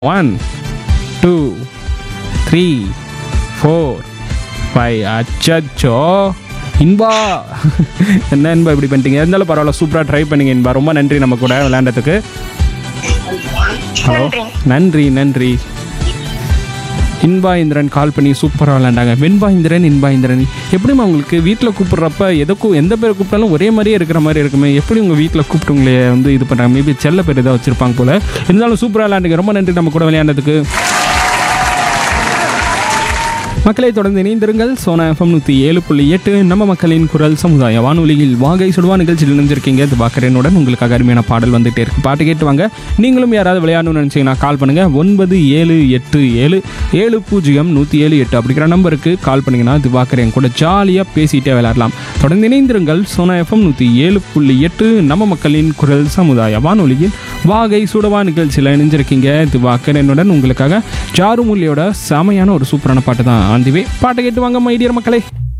One two three four five அச்சச்சோ இன்பா என்ன இன்பா இப்படி பண்ணிட்டீங்க இருந்தாலும் பரவாயில்ல சூப்பராக ட்ரை பண்ணீங்க இன்பா ரொம்ப நன்றி நம்ம கூட விளையாண்டதுக்கு ஹலோ நன்றி. நன்றி நன்றி இன்பா இந்திரன் கால் பண்ணி சூப்பராக விளையாண்டாங்க வெண்பா இந்திரன் இன்பா இந்திரன் எப்படிம்மா உங்களுக்கு வீட்டில் கூப்பிட்றப்ப எதுக்கும் எந்த பேர் கூப்பிட்டாலும் ஒரே மாதிரியே இருக்கிற மாதிரி இருக்குமே எப்படி உங்கள் வீட்டில் கூப்பிட்டு உங்களை வந்து இது பண்ணுறாங்க மேபி செல்ல பேர் ஏதாவது வச்சுருப்பாங்க போல இருந்தாலும் சூப்பராக விளையாண்டுங்க ரொம்ப நன்றி நம்ம கூட விளையாண்டதுக்கு மக்களை தொடர்ந்து இணைந்திருங்கள் சோனா எஃப்எம் நூற்றி ஏழு புள்ளி எட்டு நம்ம மக்களின் குரல் சமுதாய வானொலியில் வாகை சுடுவா நிகழ்ச்சியில் இணைஞ்சிருக்கீங்க இது பாக்கரனுடன் உங்களுக்காக அருமையான பாடல் வந்துட்டே இருக்கு பாட்டு கேட்டு வாங்க நீங்களும் யாராவது விளையாடணும்னு நினச்சிங்கன்னா கால் பண்ணுங்க ஒன்பது ஏழு எட்டு ஏழு ஏழு பூஜ்ஜியம் நூற்றி ஏழு எட்டு அப்படிங்கிற நம்பருக்கு கால் பண்ணீங்கன்னா திவாகர் என் கூட ஜாலியாக பேசிட்டே விளையாடலாம் தொடர்ந்து இணைந்திருங்கள் சோனா எஃப்எம் நூற்றி ஏழு புள்ளி எட்டு நம்ம மக்களின் குரல் சமுதாய வானொலியில் வாகை சுடவா நிகழ்ச்சியில் இணைஞ்சிருக்கீங்க திவாகர் என்னுடன் உங்களுக்காக ஜாருமுல்லியோட செமையான ஒரு சூப்பரான பாட்டு தான் ஆந்திவே பாட்டை கேட்டு வாங்க மைடியர் மக்களே